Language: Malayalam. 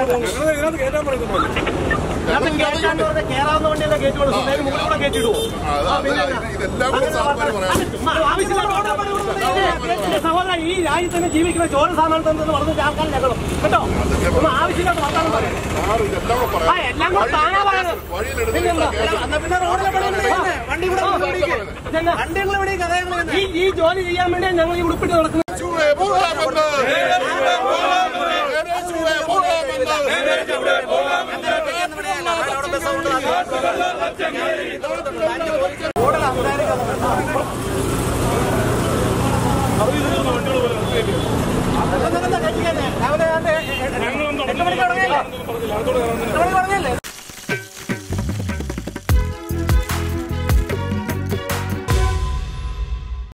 ഇതിനകത്ത് കയറ്റാൻ പറയുന്നു ഇതിനകത്ത് കേറ്റാന്ന് പറഞ്ഞാൽ കേറാവുന്ന വണ്ടിയല്ലേ കയറ്റി കൊടുക്കും നേരെ മുകളിൽ കൂടെ കയറ്റിയിടുവോ അതാ, അതാ, ഇതെല്ലാം കൂടെ സാർമാര് പറയാം സഹോദര ഈ രാജ്യത്ത് ജീവിക്കുന്ന ചോര സാമാനത്തെന്ന് പറഞ്ഞിട്ട് ആൾക്കാർ ഞങ്ങളും കേട്ടോ ഒന്ന് ആവശ്യമില്ലാത്ത വർത്താനം പറയാം സാർ ഇതെല്ലാം കൂടെ ആ പറയാം എല്ലാം കൂടെ താനാ പറയുന്നത് പിന്നെന്താ? എന്നാ പിന്നെ റോഡിലെ പണി ഒന്ന് ചെയ്യുന്നേ. വണ്ടി ഇവിടെ കൊണ്ട് പിടിക്ക്. ഇതെന്നാ? ഈ ഈ ജോലി ചെയ്യാൻ വേണ്ടി ഞങ്ങൾ ഈ ഉടുപ്പിട്ട് നടക്കുന്നത് ചുവേ പോകാമെന്ന് നേരെ ചുവേ പോകാമെന്ന് രാവിലെ ഞാൻ എട്ട് മണിക്ക് തുടങ്ങിയല്ലേ എട്ട് മണിക്ക് തുടങ്ങിയല്ലേ